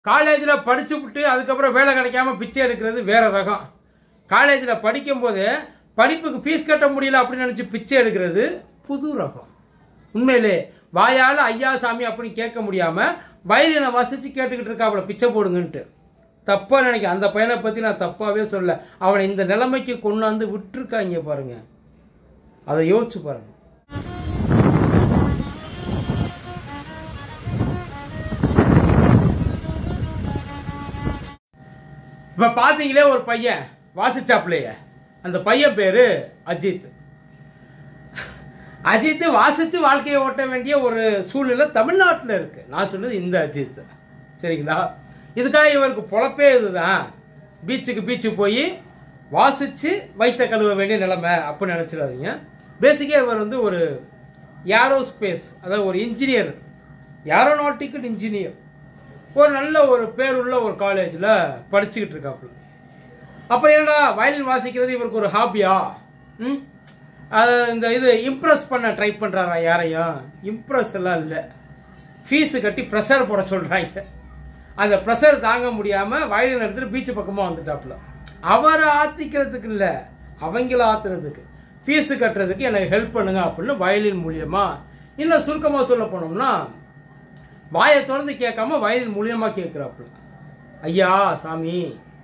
காலேஜில் படிச்சு விட்டு அதுக்கப்புறம் வேலை கிடைக்காம பிச்சை எடுக்கிறது வேற ரகம் காலேஜில் படிக்கும்போது படிப்புக்கு ஃபீஸ் கட்ட முடியல அப்படின்னு நினச்சி பிச்சை எடுக்கிறது புது ரகம் உண்மையிலே வாயால் ஐயா சாமி அப்படின்னு கேட்க முடியாமல் வயலினை வாசித்து கேட்டுக்கிட்டு இருக்காப்புல பிச்சை போடுங்கன்ட்டு தப்பாக நினைக்க அந்த பையனை பற்றி நான் தப்பாகவே சொல்ல அவனை இந்த நிலைமைக்கு கொண்டாந்து விட்டுருக்காங்க பாருங்க அதை யோசிச்சு பாருங்க இப்போ பார்த்தீங்களே ஒரு பையன் வாசிச்சாப்லைய அந்த பையன் பேர் அஜித் அஜித் வாசித்து வாழ்க்கையை ஓட்ட வேண்டிய ஒரு சூழ்நிலை தமிழ்நாட்டில் இருக்கு நான் சொன்னது இந்த அஜித் சரிங்களா இதுக்காக இவருக்கு பொழப்பே இதுதான் பீச்சுக்கு பீச்சுக்கு போய் வாசித்து வைத்த கழுவ வேண்டிய நிலைமை அப்படின்னு நினச்சிடாதீங்க பேசிக்காக இவர் வந்து ஒரு ஏரோஸ்பேஸ் அதாவது ஒரு இன்ஜினியர் ஏரோநாட்டிக்கல் இன்ஜினியர் ஒரு நல்ல ஒரு பேருள்ள ஒரு காலேஜில் படிச்சுக்கிட்டு இருக்காப்புல அப்போ என்னடா வயலின் வாசிக்கிறது இவருக்கு ஒரு ஹாபியா ம் அது இந்த இது இம்ப்ரெஸ் பண்ண ட்ரை பண்ணுறாரா யாரையும் இம்ப்ரெஸ் எல்லாம் இல்லை ஃபீஸு கட்டி ப்ரெஷர் போட சொல்கிறாங்க அந்த ப்ரெஷர் தாங்க முடியாமல் வயலின் எடுத்துட்டு பீச்சு பக்கமாக வந்துட்டாப்புல அவரை ஆத்திக்கிறதுக்கு இல்லை அவங்கள ஆத்துறதுக்கு ஃபீஸு கட்டுறதுக்கு எனக்கு ஹெல்ப் பண்ணுங்க அப்படின்னு வயலின் மூலியமா இன்னும் சுருக்கமாக சொல்ல போனோம்னா வாயை திறந்து கேட்காம வயலின் மூலியமா கேட்குறாப்புல ஐயா சாமி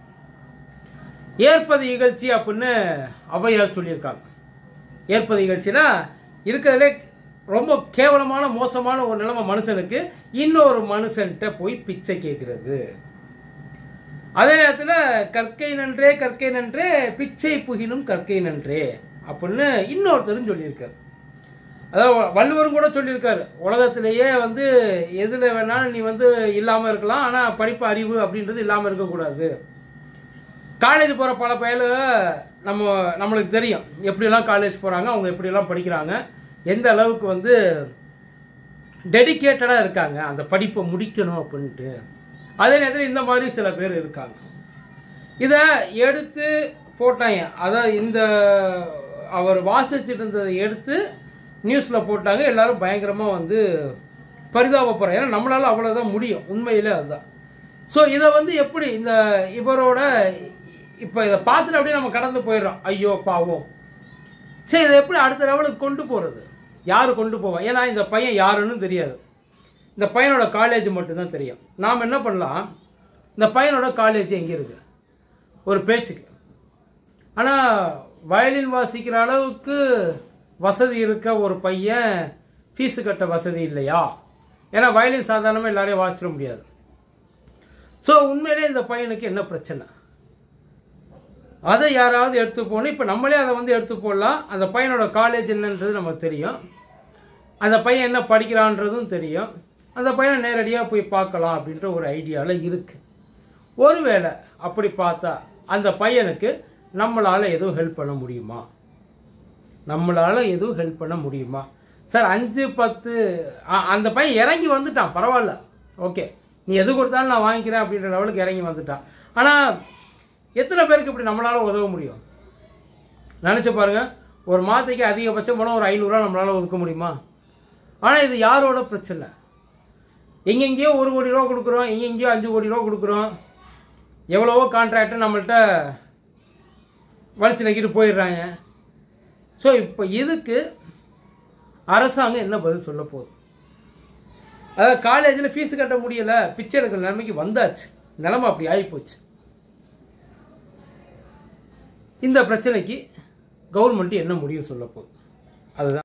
ஏற்பது இகழ்ச்சி அப்படின்னு ஔவையார் சொல்லியிருக்காங்க ஏற்பது இகழ்ச்சினா இருக்கிறதுலே ரொம்ப கேவலமான மோசமான ஒரு நிலைமை மனுஷனுக்கு இன்னொரு மனுஷன்கிட்ட போய் பிச்சை கேட்கறது அதே நேரத்தில் கற்கை நன்றே கற்கை நன்றே பிச்சை புகினும் கற்கை நன்றே அப்படின்னு இன்னொருத்தரும் சொல்லியிருக்காரு அதாவது வள்ளுவரும் கூட சொல்லியிருக்காரு உலகத்திலேயே வந்து எதில் வேணாலும் நீ வந்து இல்லாமல் இருக்கலாம் ஆனால் படிப்பு அறிவு அப்படின்றது இல்லாமல் இருக்கக்கூடாது காலேஜ் போகிற பல பயலு நம்ம நம்மளுக்கு தெரியும் எப்படியெல்லாம் காலேஜ் போகிறாங்க அவங்க எப்படியெல்லாம் படிக்கிறாங்க எந்த அளவுக்கு வந்து டெடிக்கேட்டடாக இருக்காங்க அந்த படிப்பை முடிக்கணும் அப்படின்ட்டு அதே நேரத்தில் இந்த மாதிரி சில பேர் இருக்காங்க இதை எடுத்து போட்டாங்க அதாவது இந்த அவர் வாசிச்சுட்டு இருந்ததை எடுத்து நியூஸில் போட்டாங்க எல்லாரும் பயங்கரமாக வந்து பரிதாபப்படுறாங்க ஏன்னா நம்மளால அவ்வளோதான் முடியும் உண்மையிலே அதுதான் ஸோ இதை வந்து எப்படி இந்த இவரோட இப்போ இதை பார்த்துட்டு அப்படியே நம்ம கடந்து போயிடுறோம் ஐயோ பாவம் சரி இதை எப்படி அடுத்த லெவலுக்கு கொண்டு போகிறது யார் கொண்டு போவா ஏன்னா இந்த பையன் யாருன்னு தெரியாது இந்த பையனோட காலேஜ் மட்டும்தான் தெரியும் நாம் என்ன பண்ணலாம் இந்த பையனோட காலேஜ் எங்கே இருக்குது ஒரு பேச்சுக்கு ஆனால் வயலின் வாசிக்கிற அளவுக்கு வசதி இருக்க ஒரு பையன் ஃபீஸு கட்ட வசதி இல்லையா ஏன்னா வயலின் சாதாரணமாக எல்லாரையும் வாசிச்சிட முடியாது ஸோ உண்மையிலே இந்த பையனுக்கு என்ன பிரச்சனை அதை யாராவது எடுத்து போகணும் இப்போ நம்மளே அதை வந்து எடுத்து போடலாம் அந்த பையனோட காலேஜ் என்னன்றது நமக்கு தெரியும் அந்த பையன் என்ன படிக்கிறான்றதும் தெரியும் அந்த பையனை நேரடியாக போய் பார்க்கலாம் அப்படின்ற ஒரு ஐடியாவில் இருக்குது ஒருவேளை அப்படி பார்த்தா அந்த பையனுக்கு நம்மளால் எதுவும் ஹெல்ப் பண்ண முடியுமா நம்மளால் எதுவும் ஹெல்ப் பண்ண முடியுமா சார் அஞ்சு பத்து அ- அந்த பையன் இறங்கி வந்துட்டான் பரவாயில்ல ஓகே நீ எது கொடுத்தாலும் நான் வாங்கிக்கிறேன் அப்படின்ற லெவலுக்கு இறங்கி வந்துட்டான் ஆனால் எத்தனை பேருக்கு இப்படி நம்மளால் உதவ முடியும் நினச்சி பாருங்க ஒரு மாதத்துக்கு அதிகபட்சம் போனால் ஒரு ஐநூறுரூவா நம்மளால் ஒதுக்க முடியுமா ஆனால் இது யாரோட பிரச்சனை எங்கெங்கேயோ ஒரு கோடி ரூபா கொடுக்குறோம் எங்கெங்கேயோ அஞ்சு கோடி ரூபா கொடுக்குறோம் எவ்வளவோ கான்ட்ராக்டர் நம்மள்ட்ட வலிச்சு நக்கிட்டு போயிடுறாங்க ஸோ இப்போ இதுக்கு அரசாங்கம் என்ன பதில் சொல்ல போகுது அதாவது காலேஜில் ஃபீஸ் கட்ட முடியல பிச்சை எடுக்கிற நிலைமைக்கு வந்தாச்சு நிலைமை அப்படி ஆகிப்போச்சு இந்த பிரச்சனைக்கு கவர்மெண்ட் என்ன முடிவு சொல்ல போகுது அதுதான்